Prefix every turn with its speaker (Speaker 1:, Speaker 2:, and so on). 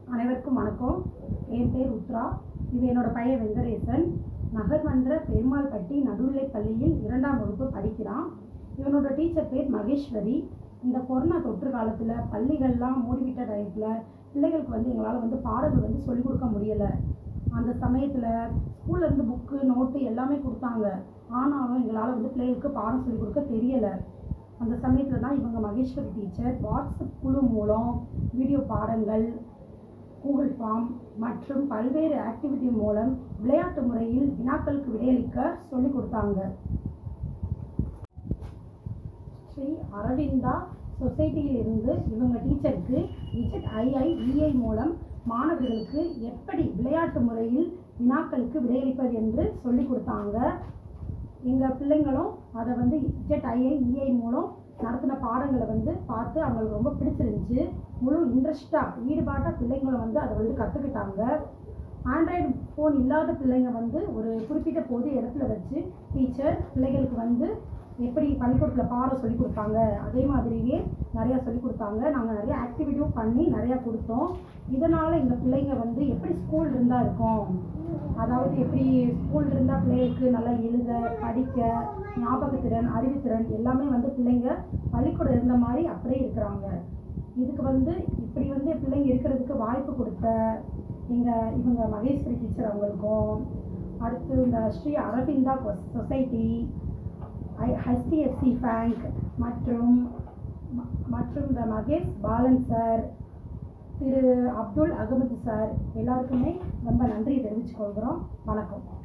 Speaker 1: அனைவருக்கும் வணக்கம் என் பேர் உத்ரா இது என்னோட பையன் வெங்கடேசன் நகர்மன்ற பெருமாள்பட்டி நடுநிலைப் பள்ளியில் இரண்டாம் வகுப்பு படிக்கிறான் இவனோட டீச்சர் பேர் மகேஸ்வரி இந்த கொரோனா தொற்று காலத்தில் பள்ளிகள்லாம் மூடிவிட்ட டயத்தில் பிள்ளைகளுக்கு வந்து எங்களால் வந்து பாடங்கள் வந்து சொல்லிக் கொடுக்க முடியலை அந்த சமயத்தில் ஸ்கூல்லேருந்து புக்கு நோட்டு எல்லாமே கொடுத்தாங்க ஆனாலும் எங்களால் வந்து பிள்ளைகளுக்கு பாடம் சொல்லிக் கொடுக்க தெரியலை அந்த சமயத்தில் தான் இவங்க மகேஸ்வரி டீச்சர் வாட்ஸ்அப் குழு மூலம் வீடியோ பாடங்கள் கூகுள் ஃபார்ம் மற்றும் பல்வேறு ஆக்டிவிட்டி மூலம் விளையாட்டு முறையில் வினாக்களுக்கு விடையளிக்க சொல்லிக் கொடுத்தாங்க ஸ்ரீ அரவிந்தா சொசைட்டியில் இருந்து இவங்க டீச்சருக்கு இஜெட்ஐஐ இஐ மூலம் மாணவர்களுக்கு எப்படி விளையாட்டு முறையில் வினாக்களுக்கு விடையளிப்பது என்று சொல்லிக் கொடுத்தாங்க எங்கள் பிள்ளைங்களும் அதை வந்து இஜெட்ஐஐ இஐ மூலம் நடத்தின பாடங்களை வந்து பார்த்து அவங்களுக்கு ரொம்ப பிடிச்சிருந்துச்சு முழு இன்ட்ரெஸ்டாக ஈடுபாட்டாக பிள்ளைங்களும் வந்து அதை வந்து கற்றுக்கிட்டாங்க ஆண்ட்ராய்டு ஃபோன் இல்லாத பிள்ளைங்க வந்து ஒரு குறிப்பிட்ட பொது இடத்துல வச்சு டீச்சர் பிள்ளைகளுக்கு வந்து எப்படி பள்ளிக்கூடத்தில் பாடம் சொல்லி கொடுத்தாங்க அதே மாதிரியே நிறையா சொல்லி கொடுத்தாங்க நாங்கள் நிறைய ஆக்டிவிட்டியும் பண்ணி நிறையா கொடுத்தோம் இதனால் எங்கள் பிள்ளைங்க வந்து எப்படி ஸ்கூல் இருந்தால் இருக்கும் அதாவது எப்படி ஸ்கூல் இருந்தால் பிள்ளைகளுக்கு நல்லா எழுத படிக்க ஞாபகத்திறன் அறிவுத்திறன் எல்லாமே வந்து பிள்ளைங்க பள்ளிக்கூடம் இருந்த மாதிரி அப்படியே இருக்கிறாங்க இதுக்கு வந்து இப்படி வந்து பிள்ளைங்க இருக்கிறதுக்கு வாய்ப்பு கொடுத்த எங்கள் இவங்க மகேஸ்வரி டீச்சர் அவங்களுக்கும் அடுத்து இந்த ஸ்ரீ அரவிந்தா சொசைட்டி ஐ ஹெச்டிஎஃப்சி பேங்க் மற்றும் ம- மற்றும் இந்த மகேஷ் பாலன் சார் திரு அப்துல் அகமது சார் எல்லாருக்குமே ரொம்ப நன்றி தெரிவிச்சுக்கொள்கிறோம் வணக்கம்